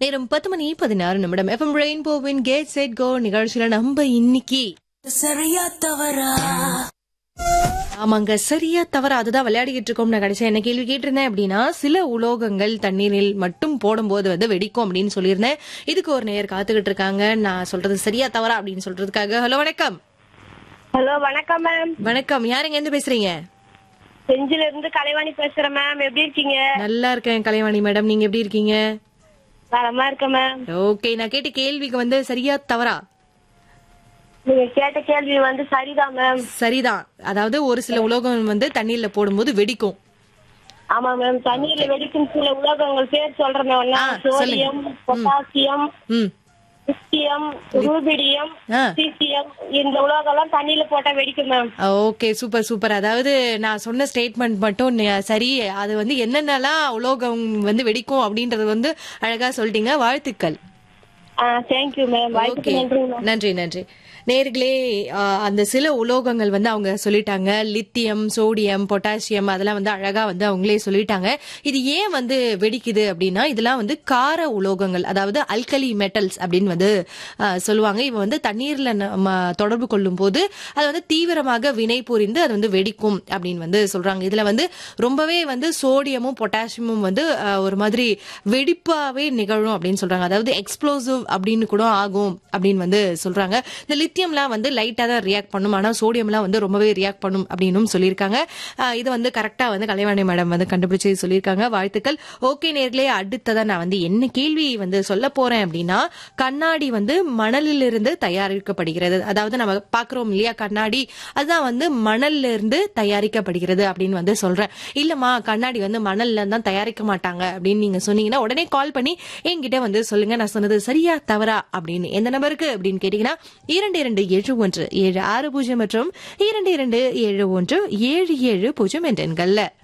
நேரம் பத்து மணி பதினாறு நிமிடம் எஃப்எம் ரெயின்போவின் கேட் செட் கோ நிகழ்ச்சியில நம்ம இன்னைக்கு சரியா தவறா ஆமாங்க சரியா தவறா அதுதான் விளையாடிக்கிட்டு இருக்கோம் நான் கடைசியா என்ன கேள்வி கேட்டிருந்தேன் அப்படின்னா சில உலோகங்கள் தண்ணீரில் மட்டும் போடும்போது வந்து வெடிக்கும் அப்படின்னு சொல்லியிருந்தேன் இதுக்கு ஒரு நேயர் காத்துக்கிட்டு இருக்காங்க நான் சொல்றது சரியா தவறா அப்படின்னு சொல்றதுக்காக ஹலோ வணக்கம் ஹலோ வணக்கம் மேம் வணக்கம் யாருங்க இருந்து பேசுறீங்க செஞ்சில இருந்து கலைவாணி பேசுறேன் மேம் எப்படி இருக்கீங்க நல்லா இருக்கேன் கலைவாணி மேடம் நீங்க எப்படி இருக்கீங்க நலமா இருக்கேன் மேம் ஓகே நான் கேட்ட கேள்விக்கு வந்து சரியா தவறா நீங்க கேட்ட கேள்வி வந்து சரிதான் மேம் சரிதான் அதாவது ஒரு சில உலோகம் வந்து தண்ணீர்ல போடும்போது வெடிக்கும் ஆமா மேம் தண்ணீர்ல வெடிக்கும் சில உலோகங்கள் பேர் சொல்றேன் மேம் ஆ, சோடியம் பொட்டாசியம் ம் லித்தியம் ரூபிடியம் ஆ. சீசியம் இந்த உலோகம் எல்லாம் தண்ணியில போட்டா வெடிக்கும் மேம் ஓகே சூப்பர் சூப்பர் அதாவது நான் சொன்ன ஸ்டேட்மெண்ட் மட்டும் ந- சரி அது வந்து என்னென்னலாம் உலோகம் வந்து வெடிக்கும் அப்படின்றது வந்து அழகா சொல்லிட்டீங்க வாழ்த்துக்கள் தேங்க்யூ மேம் வாய்ப்புக்கு ஓகே நன்றி மேம் நன்றி நன்றி நேர்களே ஆ, அந்த சில உலோகங்கள் வந்து அவங்க சொல்லிட்டாங்க லித்தியம் சோடியம் பொட்டாசியம் அதெல்லாம் வந்து அழகா வந்து அவங்களே சொல்லிட்டாங்க இது ஏன் வந்து வெடிக்குது அப்படின்னா இதெல்லாம் வந்து கார உலோகங்கள் அதாவது அல்கலி மெட்டல்ஸ் அப்படின்னு வந்து ஆ, சொல்லுவாங்க இவ வந்து தண்ணீர்ல நம்ம தொடர்பு கொள்ளும் போது அது வந்து தீவிரமாக வினை புரிந்து அது வந்து வெடிக்கும் அப்படின்னு வந்து சொல்றாங்க இதுல வந்து ரொம்பவே வந்து சோடியமும் பொட்டாசியமும் வந்து ஆ, ஒரு மாதிரி வெடிப்பாவே நிகழும் அப்படின்னு சொல்றாங்க அதாவது எக்ஸ்ப்ளோசிவ் அப்படின்னு கூட ஆகும் அப்படின்னு வந்து சொல்றாங்க இந்த லித்தியம்லாம் வந்து லைட்டா தான் ரியாக்ட் பண்ணும் ஆனா சோடியம்லாம் வந்து ரொம்பவே ரியாக்ட் பண்ணும் அப்படின்னும் சொல்லியிருக்காங்க ஆஹ் இது வந்து கரெக்டா வந்து கலைவாணி மேடம் வந்து கண்டுபிடிச்சு சொல்லியிருக்காங்க வாழ்த்துக்கள் ஓகே நேர்களே அடுத்ததா நான் வந்து என்ன கேள்வி வந்து சொல்ல போறேன் அப்படின்னா கண்ணாடி வந்து மணலிலிருந்து தயாரிக்கப்படுகிறது அதாவது நம்ம பாக்குறோம் இல்லையா கண்ணாடி அதுதான் வந்து மணல்ல இருந்து தயாரிக்கப்படுகிறது அப்படின்னு வந்து சொல்றேன் இல்லம்மா கண்ணாடி வந்து மணல்ல தான் தயாரிக்க மாட்டாங்க அப்படின்னு நீங்க சொன்னீங்கன்னா உடனே கால் பண்ணி என்கிட்ட வந்து சொல்லுங்க நான் சொன்னது சரியா தவறா அப்படின்னு எந்த நம்பருக்கு அப்படின்னு கேட்டீங்கன்னா இரண்டு இரண்டு ஏழு ஒன்று ஏழு ஆறு பூஜ்ஜியம் மற்றும் இரண்டு இரண்டு ஏழு ஒன்று ஏழு ஏழு பூஜ்ஜியம் என்ற எண்கள்ல